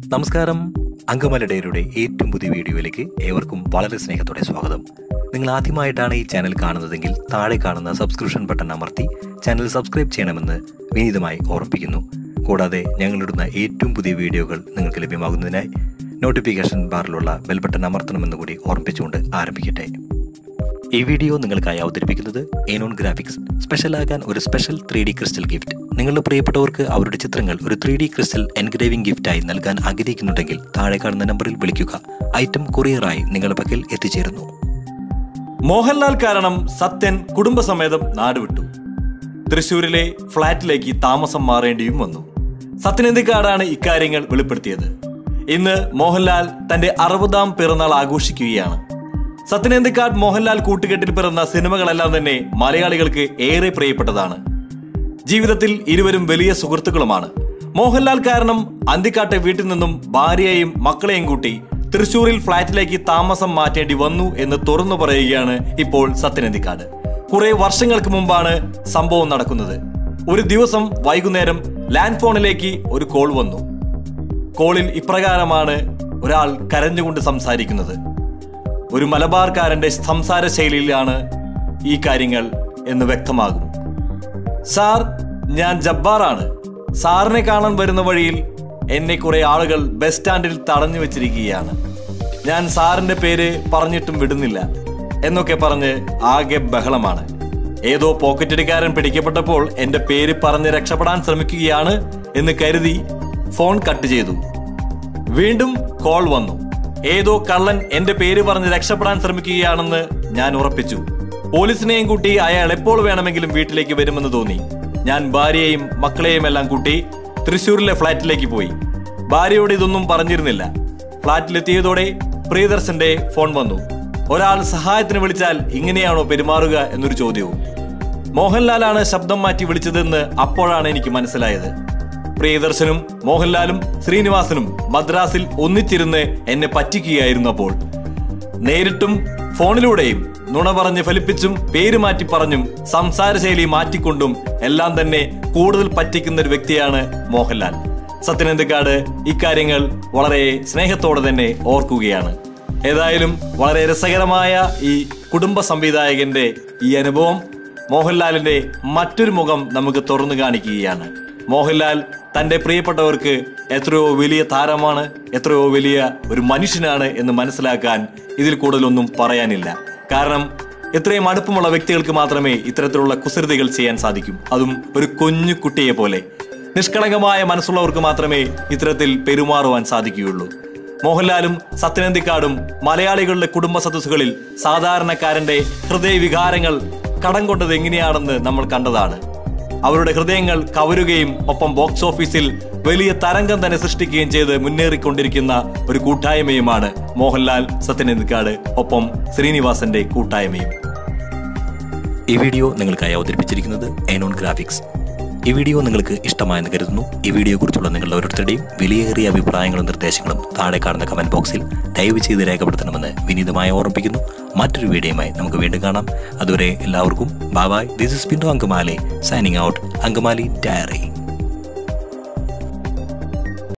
നമസ്കാരം അങ്കമലഡേരുടെ ഏറ്റവും പുതിയ വീഡിയോയിലേക്ക് ഏവർക്കും വളരെ സ്നേഹത്തോടെ സ്വാഗതം നിങ്ങൾ ആദ്യമായിട്ടാണ് ഈ ചാനൽ കാണുന്നതെങ്കിൽ താഴെ കാണുന്ന സബ്സ്ക്രിപ്ഷൻ ബട്ടൺ അമർത്തി ചാനൽ സബ്സ്ക്രൈബ് ചെയ്യണമെന്ന് വിനീതമായി ഓർമ്മിപ്പിക്കുന്നു കൂടാതെ ഞങ്ങളിടുന്ന ഏറ്റവും പുതിയ വീഡിയോകൾ നിങ്ങൾക്ക് ലഭ്യമാകുന്നതിനായി നോട്ടിഫിക്കേഷൻ ബാറിലുള്ള ബെൽ ബട്ടൺ അമർത്തണമെന്ന് കൂടി ഓർമ്മിപ്പിച്ചുകൊണ്ട് ആരംഭിക്കട്ടെ ഈ വീഡിയോ നിങ്ങൾക്കായി അവതരിപ്പിക്കുന്നത് ഏനോൺ ഗ്രാഫിക്സ് സ്പെഷ്യലാകാൻ ഒരു special three D crystal gift നിങ്ങളുടെ പ്രിയപ്പെട്ടവർക്ക് അവരുടെ ചിത്രങ്ങൾ ഒരു ത്രീ ഡി ക്രിസ്റ്റൽ എൻഗ്രേവിംഗ് ഗിഫ്റ്റായി നൽകാൻ ആഗ്രഹിക്കുന്നുണ്ടെങ്കിൽ താഴെ കാണുന്ന നമ്പറിൽ വിളിക്കുക ഐറ്റം കൊറിയറായി നിങ്ങളുടെ പക്കൽ എത്തിച്ചേരുന്നു മോഹൻലാൽ കാരണം സത്യൻ കുടുംബസമേതം നാടുവിട്ടു തൃശൂരിലെ ഫ്ളാറ്റിലേക്ക് താമസം മാറേണ്ടിയും വന്നു സത്യനന്ദിക്കാടാണ് ഇക്കാര്യങ്ങൾ വെളിപ്പെടുത്തിയത് ഇന്ന് മോഹൻലാൽ തന്റെ അറുപതാം പിറന്നാൾ ആഘോഷിക്കുകയാണ് സത്യനന്ദിക്കാട് മോഹൻലാൽ കൂട്ടുകെട്ടിൽ പിറന്ന സിനിമകളെല്ലാം തന്നെ മലയാളികൾക്ക് ഏറെ പ്രിയപ്പെട്ടതാണ് ജീവിതത്തിൽ ഇരുവരും വലിയ സുഹൃത്തുക്കളുമാണ് മോഹൻലാൽ കാരണം അന്തിക്കാട്ടെ വീട്ടിൽ നിന്നും ഭാര്യയെയും മക്കളെയും കൂട്ടി തൃശൂരിൽ ഫ്ളാറ്റിലേക്ക് താമസം മാറ്റേണ്ടി വന്നു എന്ന് തുറന്നു പറയുകയാണ് ഇപ്പോൾ സത്യനന്ദിക്കാട് കുറെ വർഷങ്ങൾക്ക് മുമ്പാണ് സംഭവം നടക്കുന്നത് ഒരു ദിവസം വൈകുന്നേരം ലാൻഡ് ഫോണിലേക്ക് ഒരു കോൾ വന്നു കോളിൽ ഇപ്രകാരമാണ് ഒരാൾ കരഞ്ഞുകൊണ്ട് സംസാരിക്കുന്നത് ഒരു മലബാർക്കാരന്റെ സംസാര ശൈലിയിലാണ് ഈ കാര്യങ്ങൾ എന്ന് വ്യക്തമാകും സാർ ഞാൻ ജബ്ബാറാണ് സാറിനെ കാണാൻ വരുന്ന വഴിയിൽ എന്നെ കുറെ ആളുകൾ ബസ് സ്റ്റാൻഡിൽ തടഞ്ഞു വെച്ചിരിക്കുകയാണ് ഞാൻ സാറിന്റെ പേര് പറഞ്ഞിട്ടും വിടുന്നില്ല എന്നൊക്കെ പറഞ്ഞ് ആകെ ബഹളമാണ് ഏതോ പോക്കറ്റടിക്കാരൻ പിടിക്കപ്പെട്ടപ്പോൾ എന്റെ പേര് പറഞ്ഞ് രക്ഷപ്പെടാൻ ശ്രമിക്കുകയാണ് എന്ന് കരുതി ഫോൺ കട്ട് ചെയ്തു വീണ്ടും കോൾ വന്നു ഏതോ കള്ളൻ എന്റെ പേര് പറഞ്ഞ് രക്ഷപ്പെടാൻ ശ്രമിക്കുകയാണെന്ന് ഞാൻ ഉറപ്പിച്ചു പോലീസിനെയും കൂട്ടി അയാൾ എപ്പോൾ വേണമെങ്കിലും വീട്ടിലേക്ക് വരുമെന്ന് തോന്നി ഞാൻ ഭാര്യയെയും മക്കളെയും എല്ലാം കൂട്ടി തൃശൂരിലെ ഫ്ളാറ്റിലേക്ക് പോയി ഭാര്യയോട് ഇതൊന്നും പറഞ്ഞിരുന്നില്ല ഫ്ളാറ്റിലെത്തിയതോടെ പ്രിയദർശന്റെ ഫോൺ വന്നു ഒരാൾ സഹായത്തിന് വിളിച്ചാൽ ഇങ്ങനെയാണോ പെരുമാറുക എന്നൊരു ചോദ്യവും മോഹൻലാലാണ് ശബ്ദം മാറ്റി വിളിച്ചതെന്ന് അപ്പോഴാണ് എനിക്ക് മനസ്സിലായത് പ്രിയദർശനും മോഹൻലാലും ശ്രീനിവാസനും മദ്രാസിൽ ഒന്നിച്ചിരുന്ന് എന്നെ പറ്റിക്കുകയായിരുന്നു അപ്പോൾ നേരിട്ടും ഫോണിലൂടെയും നുണ പറഞ്ഞ് ഫലിപ്പിച്ചും പേര് മാറ്റി പറഞ്ഞും സംസാരശൈലി മാറ്റിക്കൊണ്ടും എല്ലാം തന്നെ കൂടുതൽ പറ്റിക്കുന്ന ഒരു വ്യക്തിയാണ് മോഹൻലാൽ സത്യനന്ദക്കാട് ഇക്കാര്യങ്ങൾ വളരെ സ്നേഹത്തോടെ തന്നെ ഓർക്കുകയാണ് ഏതായാലും വളരെ രസകരമായ ഈ കുടുംബ സംവിധായകന്റെ ഈ അനുഭവം മോഹൻലാലിന്റെ മറ്റൊരു മുഖം നമുക്ക് തുറന്നു കാണിക്കുകയാണ് മോഹൻലാൽ തന്റെ പ്രിയപ്പെട്ടവർക്ക് എത്രയോ വലിയ താരമാണ് എത്രയോ വലിയ ഒരു മനുഷ്യനാണ് എന്ന് മനസ്സിലാക്കാൻ ഇതിൽ കൂടുതലൊന്നും പറയാനില്ല കാരണം ഇത്രയും അടുപ്പമുള്ള വ്യക്തികൾക്ക് മാത്രമേ ഇത്തരത്തിലുള്ള കുസൃതികൾ ചെയ്യാൻ സാധിക്കൂ അതും ഒരു കുഞ്ഞു കുട്ടിയെ പോലെ നിഷ്കളങ്കമായ മനസ്സുള്ളവർക്ക് മാത്രമേ ഇത്തരത്തിൽ പെരുമാറുവാൻ സാധിക്കുകയുള്ളൂ മോഹൻലാലും സത്യനന്ദിക്കാടും മലയാളികളുടെ കുടുംബ സദസ്സുകളിൽ സാധാരണക്കാരന്റെ ഹൃദയവികാരങ്ങൾ കടം കൊണ്ടത് എങ്ങനെയാണെന്ന് നമ്മൾ കണ്ടതാണ് അവരുടെ ഹൃദയങ്ങൾ കവരുകയും ഒപ്പം ബോക്സ് ഓഫീസിൽ വലിയ തരംഗം തന്നെ സൃഷ്ടിക്കുകയും ചെയ്ത് മുന്നേറിക്കൊണ്ടിരിക്കുന്ന ഒരു കൂട്ടായ്മയുമാണ് മോഹൻലാൽ സത്യനന്ദിക്കാട് ഒപ്പം ശ്രീനിവാസന്റെ കൂട്ടായ്മയും ഈ വീഡിയോ നിങ്ങൾക്കായി അവതരിപ്പിച്ചിരിക്കുന്നത് ഏനോൺ ഗ്രാഫിക്സ് ഈ വീഡിയോ നിങ്ങൾക്ക് ഇഷ്ടമായെന്ന് കരുതുന്നു ഈ വീഡിയോയെക്കുറിച്ചുള്ള നിങ്ങളുടെ ഓരോരുത്തരുടെയും വിലയേറിയ അഭിപ്രായങ്ങളും നിർദ്ദേശങ്ങളും താഴെ കാണുന്ന കമന്റ് ബോക്സിൽ ദയവ് ചെയ്ത് രേഖപ്പെടുത്തണമെന്ന് വിനീതമായി ഓർമ്മിപ്പിക്കുന്നു മറ്റൊരു വീഡിയോയുമായി നമുക്ക് വീണ്ടും കാണാം അതുവരെ എല്ലാവർക്കും bye bye this is Pintu Angamaly signing out Angamaly diary